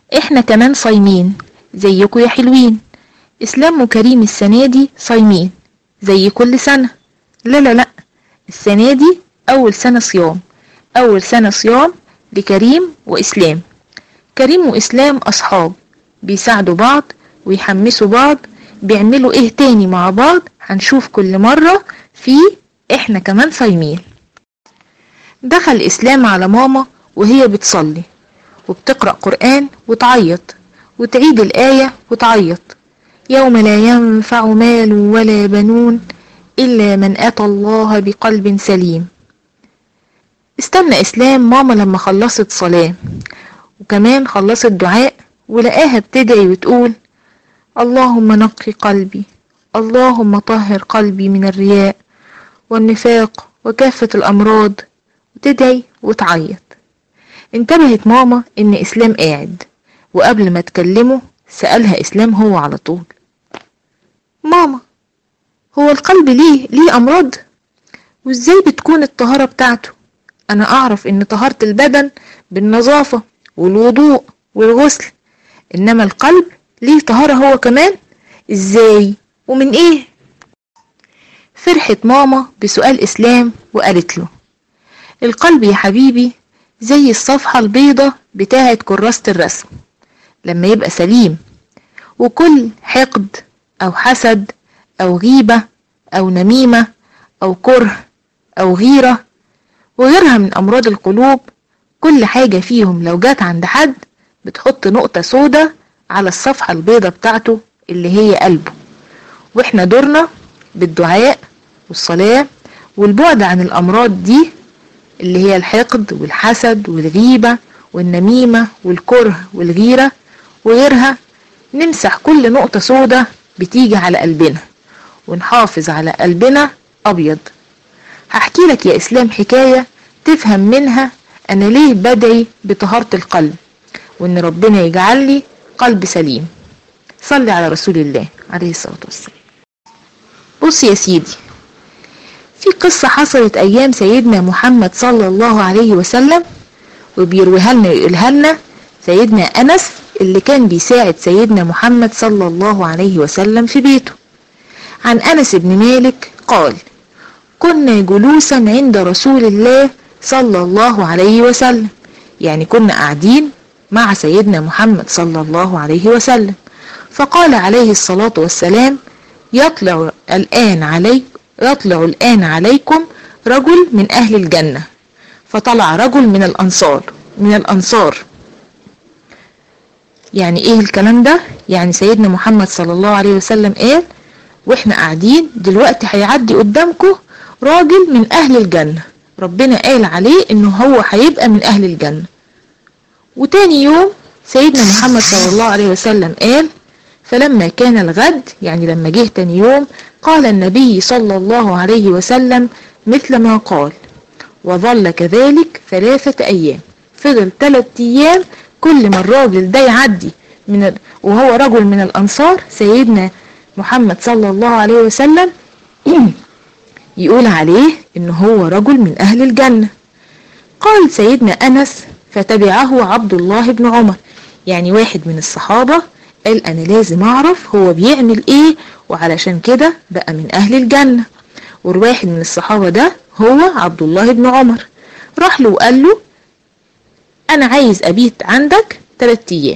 احنا كمان صايمين زيكم يا حلوين اسلام وكريم السنة دي صايمين زي كل سنة لا لا لا السنة دي اول سنة صيام اول سنة صيام لكريم واسلام كريم واسلام اصحاب بيساعدوا بعض ويحمسوا بعض بيعملوا ايه تاني مع بعض هنشوف كل مرة في احنا كمان صايمين دخل اسلام على ماما وهي بتصلي وبتقرأ قرآن وتعيط وتعيد الآية وتعيط يوم لا ينفع مال ولا بنون إلا من أتى الله بقلب سليم استنى إسلام ماما لما خلصت صلاة وكمان خلصت دعاء ولقاها بتدعي وتقول اللهم نقي قلبي اللهم طهر قلبي من الرياء والنفاق وكافة الأمراض وتدعي وتعيط انتبهت ماما إن إسلام قاعد وقبل ما تكلمه سألها إسلام هو على طول ماما هو القلب ليه ليه أمراض وإزاي بتكون الطهارة بتاعته أنا أعرف إن طهارة البدن بالنظافة والوضوء والغسل إنما القلب ليه طهارة هو كمان إزاي ومن إيه فرحت ماما بسؤال إسلام وقالت له القلب يا حبيبي زي الصفحة البيضة بتاعت كراسة الرسم لما يبقى سليم وكل حقد أو حسد أو غيبة أو نميمة أو كره أو غيرة وغيرها من أمراض القلوب كل حاجة فيهم لو جات عند حد بتحط نقطة سودة على الصفحة البيضة بتاعته اللي هي قلبه واحنا دورنا بالدعاء والصلاة والبعد عن الأمراض دي اللي هي الحقد والحسد والغيبة والنميمة والكره والغيرة وغيرها نمسح كل نقطة سودة بتيجي على قلبنا ونحافظ على قلبنا أبيض هحكي لك يا إسلام حكاية تفهم منها أنا ليه بدعي بطهارة القلب وإن ربنا يجعل لي قلب سليم صلي على رسول الله عليه الصلاة والسلام بص يا سيدي في قصة حصلت أيام سيدنا محمد صلى الله عليه وسلم وبيرويها لنا ويقولها لنا سيدنا أنس اللي كان بيساعد سيدنا محمد صلى الله عليه وسلم في بيته عن أنس بن مالك قال كنا جلوسا عند رسول الله صلى الله عليه وسلم يعني كنا قاعدين مع سيدنا محمد صلى الله عليه وسلم فقال عليه الصلاة والسلام يطلع الآن عليك يطلع الآن عليكم رجل من أهل الجنة فطلع رجل من الأنصار من الأنصار يعني ايه الكلام ده يعني سيدنا محمد صلى الله عليه وسلم قال واحنا قاعدين دلوقتي هيعدي قدامكم راجل من اهل الجنة ربنا قال عليه انه هو هيبقى من اهل الجنة وتاني يوم سيدنا محمد صلى الله عليه وسلم قال فلما كان الغد يعني لما جه تاني يوم قال النبي صلى الله عليه وسلم مثل ما قال وظل كذلك ثلاثة أيام فضل ثلاثة أيام كل ما الراجل ده يعدي من ال... وهو رجل من الأنصار سيدنا محمد صلى الله عليه وسلم يقول عليه إن هو رجل من أهل الجنة قال سيدنا أنس فتبعه عبد الله بن عمر يعني واحد من الصحابة قال أنا لازم أعرف هو بيعمل إيه وعلشان كده بقى من أهل الجنة والواحد من الصحابة ده هو عبد الله بن عمر راح له وقال له أنا عايز أبيت عندك تلات أيام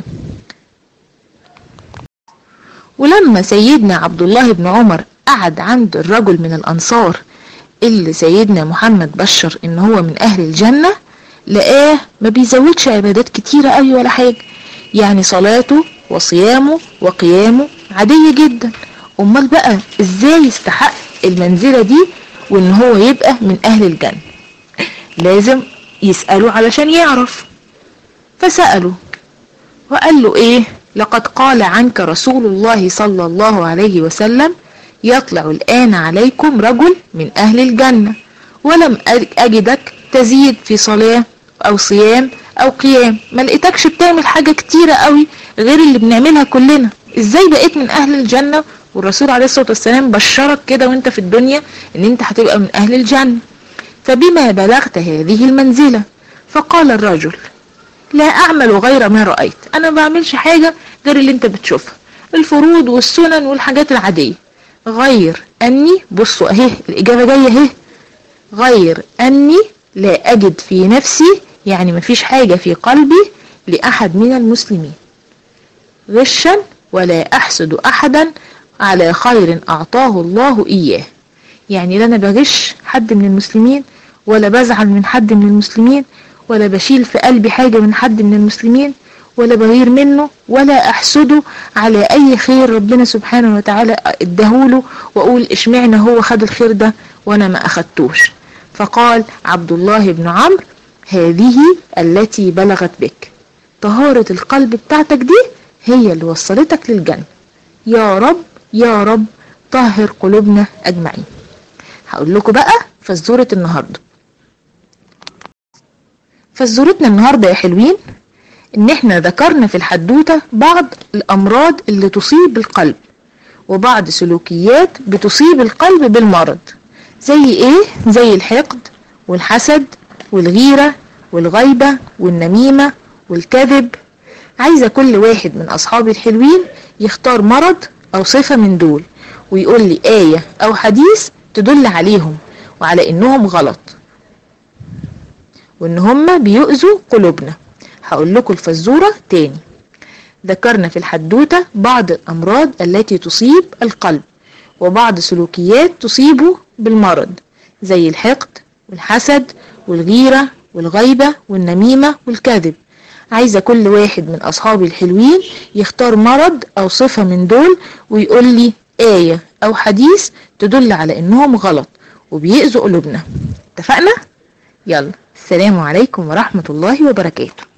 ولما سيدنا عبد الله بن عمر قعد عند الرجل من الأنصار اللي سيدنا محمد بشر إن هو من أهل الجنة لقاه ما بيزودش عبادات كتيرة قوي ولا حاجة يعني صلاته وصيامه وقيامه عادية جدا أمال بقى إزاي يستحق المنزلة دي وإن هو يبقى من أهل الجنة لازم يسأله علشان يعرف فسأله وقال له إيه لقد قال عنك رسول الله صلى الله عليه وسلم يطلع الآن عليكم رجل من أهل الجنة ولم أجدك تزيد في صلاة أو صيام أو قيام ما لقيتكش بتعمل حاجة كتيرة قوي غير اللي بنعملها كلنا إزاي بقيت من أهل الجنة والرسول عليه الصلاة والسلام بشرك كده وانت في الدنيا ان انت هتبقى من أهل الجنة فبما بلغت هذه المنزلة فقال الرجل لا أعمل غير ما رأيت أنا ما بعملش حاجة غير اللي أنت بتشوفها الفروض والسنن والحاجات العادية غير أني بصوا أهي الإجابة جاية أهي غير أني لا أجد في نفسي يعني مفيش حاجة في قلبي لأحد من المسلمين غشا ولا أحسد أحدا على خير أعطاه الله إياه يعني لا أنا بغش حد من المسلمين ولا بزعل من حد من المسلمين ولا بشيل في قلبي حاجة من حد من المسلمين ولا بغير منه ولا أحسده على أي خير ربنا سبحانه وتعالى ادهوله وأقول اشمعنى هو خد الخير ده وأنا ما أخدتوش فقال عبد الله بن عمرو هذه التي بلغت بك طهارة القلب بتاعتك دي هي اللي وصلتك للجنة يا رب يا رب طهر قلوبنا أجمعين هقول لكم بقى فزورة النهاردة فزورتنا النهاردة يا حلوين ان احنا ذكرنا في الحدوتة بعض الامراض اللي تصيب القلب وبعض سلوكيات بتصيب القلب بالمرض زي ايه زي الحقد والحسد والغيرة والغيبة والنميمة والكذب عايزة كل واحد من اصحابي الحلوين يختار مرض او صفة من دول ويقول لي آية او حديث تدل عليهم وعلى انهم غلط وان هم بيؤذوا قلوبنا هقول لكم الفزورة تاني ذكرنا في الحدوتة بعض الأمراض التي تصيب القلب وبعض سلوكيات تصيبه بالمرض زي الحقد والحسد والغيرة والغيبة والنميمة والكذب عايزة كل واحد من أصحابي الحلوين يختار مرض أو صفة من دول ويقول لي آية أو حديث تدل على إنهم غلط وبيأذوا قلوبنا اتفقنا؟ يلا السلام عليكم ورحمة الله وبركاته